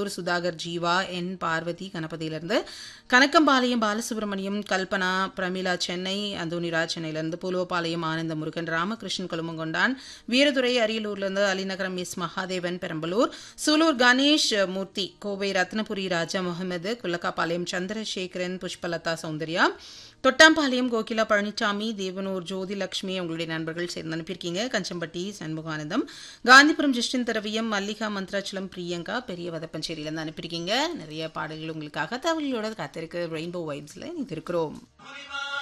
திருப்பூர் சுதாகர் ஜீவா என் பார்வதி கணபதியிலிருந்து கணக்கம்பாளையம் பாலசுப்ரமணியம் கல்பனா பிரமிளா சென்னை அந்தோனிராஜ் சென்னையிலிருந்து பூலுவபாளையம் ஆனந்த முருகன் ராமகிருஷ்ணன் கொலுமங்கொண்டான் வீரதுரை அரியலூர்லேருந்து அலிநகரம் எஸ் மகாதேவன் பெரம்பலூர் சூலூர் கணேஷ் மூர்த்தி கோவை ரத்னபுரி ராஜா முகமது குல்லக்காபாளையம் சந்திரசேகரன் புஷ்பலதா சௌந்தர்யா தொட்டாம்பாளையம் கோகிலா பழனிசாமி தேவனூர் ஜோதி லட்சுமி உங்களுடைய நண்பர்கள் சேர்ந்து அனுப்பியிருக்கீங்க கஞ்சம்பட்டி சண்முகானந்தம் காந்திபுரம் ஜிஷ்டின் திரவியம் மல்லிகா மந்த்ராச்சலம் பிரியங்கா பெரிய வதப்பஞ்சேரியிலேருந்து அனுப்பியிருக்கீங்க நிறைய பாடல்கள் உங்களுக்காக தகவல்களோட காத்திருக்கு ரெயின்போ வைப்ஸில் இது இருக்கிறோம் புரிமா